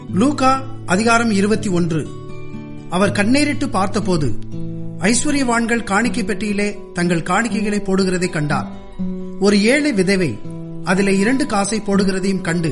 Luca அதிகாரம் இருபத்தி ஒன்று அவர் கண்ணேறிட்டு பார்த்தபோது ஐஸ்வர்யவான்கள் காணிக்கை பெட்டியிலே தங்கள் காணிக்கைகளை போடுகிறதை கண்டார் ஒரு ஏழை விதவை அதிலே இரண்டு காசை போடுகிறதையும் கண்டு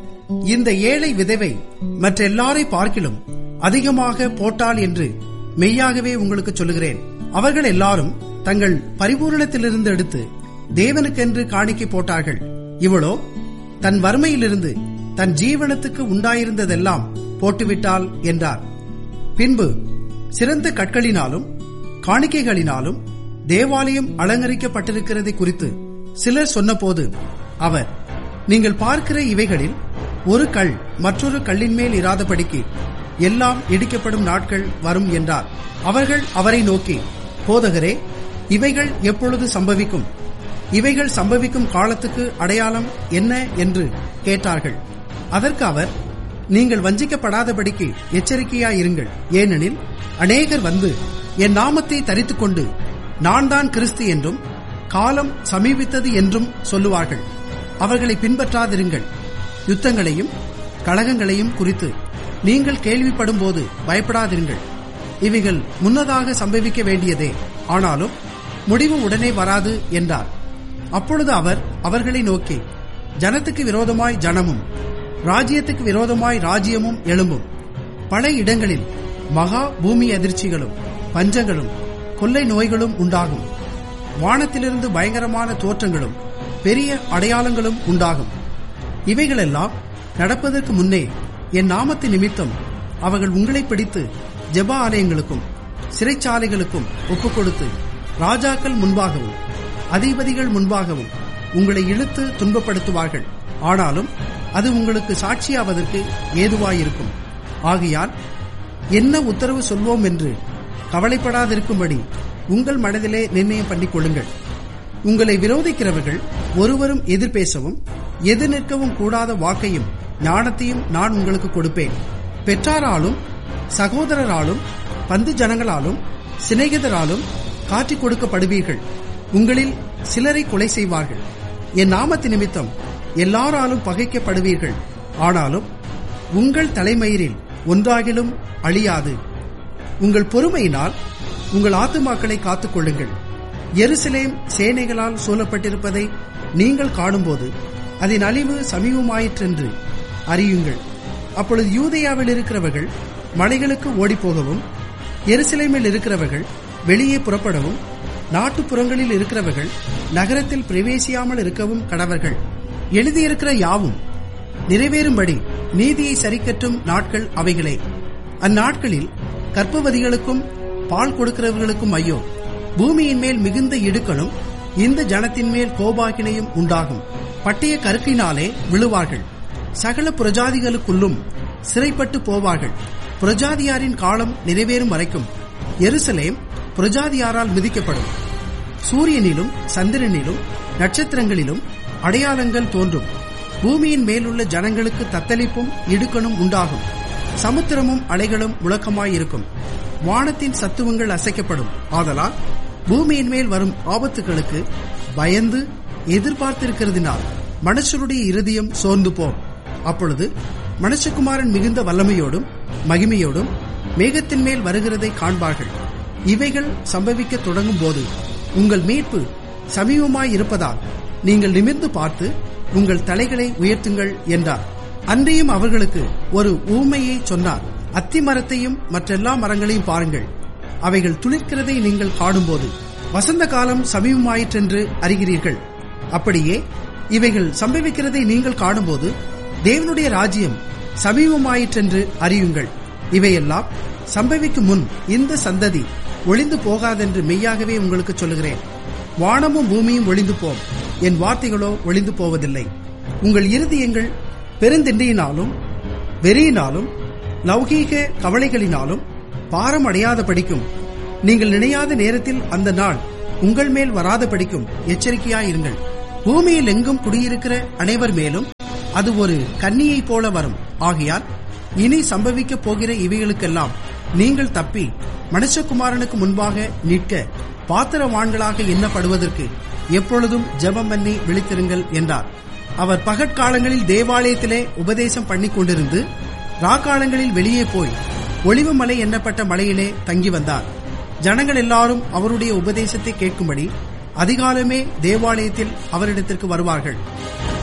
இந்த ஏழை விதவை மற்ற எல்லாரை பார்க்கிலும் அதிகமாக போட்டாள் என்று மெய்யாகவே உங்களுக்கு சொல்லுகிறேன் அவர்கள் எல்லாரும் தங்கள் பரிபூரணத்திலிருந்து எடுத்து தேவனுக்கென்று காணிக்கை போட்டார்கள் இவளோ தன் வறுமையிலிருந்து தன் ஜீவனத்துக்கு உண்டாயிருந்ததெல்லாம் போட்டுவிட்டாள் என்றார் பின்பு சிறந்த கற்களினாலும் காணிக்கைகளினாலும் தேவாலயம் அலங்கரிக்கப்பட்டிருக்கிறதை குறித்து சிலர் சொன்னபோது அவர் நீங்கள் பார்க்கிற இவைகளில் ஒரு கல் மற்றொரு கல்லின் மேல் இராதபடிக்கு எல்லாம் இடிக்கப்படும் நாட்கள் வரும் என்றார் அவர்கள் அவரை நோக்கி போதகரே இவைகள் எப்பொழுது சம்பவிக்கும் இவைகள் சம்பவிக்கும் காலத்துக்கு அடையாளம் என்ன என்று கேட்டார்கள் அதற்கு அவர் நீங்கள் வஞ்சிக்கப்படாதபடிக்கு எச்சரிக்கையாயிருங்கள் ஏனெனில் அநேகர் வந்து என் நாமத்தை தரித்துக் கொண்டு நான் தான் கிறிஸ்து என்றும் காலம் சமீபித்தது என்றும் சொல்லுவார்கள் அவர்களை பின்பற்றாதிருங்கள் யுத்தங்களையும் கழகங்களையும் குறித்து நீங்கள் கேள்விப்படும் போது பயப்படாதிருங்கள் இவைகள் முன்னதாக சம்பவிக்க வேண்டியதே ஆனாலும் முடிவு உடனே வராது என்றார் அப்பொழுது அவர் அவர்களை நோக்கி ஜனத்துக்கு விரோதமாய் ஜனமும் ராஜ்யத்துக்கு விரோதமாய் ராஜ்யமும் எழும்பும் பல இடங்களில் மகா பூமி அதிர்ச்சிகளும் பஞ்சங்களும் கொள்ளை நோய்களும் உண்டாகும் வானத்திலிருந்து பயங்கரமான தோற்றங்களும் பெரிய அடையாளங்களும் உண்டாகும் இவைகளெல்லாம் நடப்பதற்கு முன்னே என் நாமத்து நிமித்தம் அவர்கள் உங்களை பிடித்து ஜெப ஆலயங்களுக்கும் சிறைச்சாலைகளுக்கும் ஒப்புக் கொடுத்து ராஜாக்கள் முன்பாகவும் அதிபதிகள் முன்பாகவும் உங்களை இழுத்து துன்பப்படுத்துவார்கள் ஆனாலும் அது உங்களுக்கு சாட்சியாவதற்கு ஏதுவாயிருக்கும் ஆகையால் என்ன உத்தரவு சொல்வோம் என்று கவலைப்படாதிருக்கும்படி உங்கள் மனதிலே நிர்ணயம் பண்ணிக் கொள்ளுங்கள் உங்களை விரோதிக்கிறவர்கள் ஒருவரும் எதிர்பேசவும் எதிர் நிற்கவும் கூடாத வாக்கையும் ஞானத்தையும் நான் உங்களுக்கு கொடுப்பேன் பெற்றாராலும் சகோதரராலும் பந்து ஜனங்களாலும் சிநேகிதராலும் காட்டிக் கொடுக்கப்படுவீர்கள் உங்களில் சிலரை கொலை செய்வார்கள் என் நாமத்து நிமித்தம் எல்லாராலும் பகைக்கப்படுவீர்கள் ஆனாலும் உங்கள் தலைமயிரில் ஒன்றாகிலும் அழியாது உங்கள் பொறுமையினால் உங்கள் ஆத்துமாக்களை காத்துக் கொள்ளுங்கள் எருசலேம் சேனைகளால் சூழப்பட்டிருப்பதை நீங்கள் காணும்போது அதன் அழிவு சமீபமாயிற்றென்று அறியுங்கள் அப்பொழுது யூதேயாவில் இருக்கிறவர்கள் மலைகளுக்கு ஓடிப்போகவும் எருசலேமில் இருக்கிறவர்கள் வெளியே புறப்படவும் நாட்டுப்புறங்களில் இருக்கிறவர்கள் நகரத்தில் பிரவேசியாமல் இருக்கவும் கடவர்கள் எழுதியிருக்கிற யாவும் நிறைவேறும்படி நீதியை சரிக்கட்டும் நாட்கள் அவைகளே அந்நாட்களில் கற்பவதிகளுக்கும் பால் கொடுக்கிறவர்களுக்கும் ஐயோ பூமியின் மேல் மிகுந்த இடுக்களும் இந்த ஜனத்தின் மேல் கோபாகினையும் உண்டாகும் பட்டய கருக்கினாலே விழுவார்கள் சகல புரஜாதிகளுக்குள்ளும் சிறைப்பட்டு போவார்கள் புரஜாதியாரின் காலம் நிறைவேறும் வரைக்கும் எருசலேம் புரஜாதியாரால் மிதிக்கப்படும் சூரியனிலும் சந்திரனிலும் நட்சத்திரங்களிலும் அடையாளங்கள் தோன்றும் பூமியின் மேலுள்ள ஜனங்களுக்கு தத்தளிப்பும் இடுக்கணும் உண்டாகும் சமுத்திரமும் அலைகளும் முழக்கமாயிருக்கும் வானத்தின் சத்துவங்கள் அசைக்கப்படும் ஆதலால் பூமியின் மேல் வரும் ஆபத்துகளுக்கு பயந்து எதிர்பார்த்திருக்கிறதினால் மனுஷருடைய இருதயம் சோர்ந்து போம் அப்பொழுது மனுஷகுமாரன் மிகுந்த வல்லமையோடும் மகிமையோடும் மேகத்தின் மேல் வருகிறதை காண்பார்கள் இவைகள் சம்பவிக்க தொடங்கும் போது உங்கள் மீட்பு சமீபமாயிருப்பதால் நீங்கள் நிமிர்ந்து பார்த்து உங்கள் தலைகளை உயர்த்துங்கள் என்றார் அன்றையும் அவர்களுக்கு ஒரு ஊமையை சொன்னார் அத்தி மரத்தையும் மற்றெல்லா மரங்களையும் பாருங்கள் அவைகள் துளிர்க்கிறதை நீங்கள் காணும்போது வசந்த காலம் சமீபமாயிற்றென்று அறிகிறீர்கள் அப்படியே இவைகள் சம்பவிக்கிறதை நீங்கள் காணும்போது தேவனுடைய ராஜ்யம் சமீபமாயிற்றென்று அறியுங்கள் இவையெல்லாம் சம்பவிக்கும் முன் இந்த சந்ததி ஒளிந்து போகாதென்று மெய்யாகவே உங்களுக்கு சொல்லுகிறேன் வானமும் பூமியும் ஒளிந்து போம் என் வார்த்தைகளோ ஒளிந்து போவதில்லை உங்கள் இருதயங்கள் பெருந்தின்றியினாலும் வெறியினாலும் லௌகீக கவலைகளினாலும் பாரம் அடையாத படிக்கும் நீங்கள் நினையாத நேரத்தில் அந்த நாள் உங்கள் மேல் வராத படிக்கும் எச்சரிக்கையாயிருங்கள் பூமியில் எங்கும் குடியிருக்கிற அனைவர் மேலும் அது ஒரு கன்னியைப் போல வரும் ஆகையால் இனி சம்பவிக்கப் போகிற இவைகளுக்கெல்லாம் நீங்கள் தப்பி மனுஷகுமாரனுக்கு முன்பாக நிற்க பாத்திரவான்களாக எண்ணப்படுவதற்கு எப்பொழுதும் ஜெபம் பண்ணி விழித்திருங்கள் என்றார் அவர் பகற்காலங்களில் தேவாலயத்திலே உபதேசம் பண்ணிக் கொண்டிருந்து ராக்காலங்களில் வெளியே போய் ஒளிவு மலை எண்ணப்பட்ட மலையிலே தங்கி வந்தார் ஜனங்கள் எல்லாரும் அவருடைய உபதேசத்தை கேட்கும்படி அதிகாலமே தேவாலயத்தில் அவரிடத்திற்கு வருவார்கள்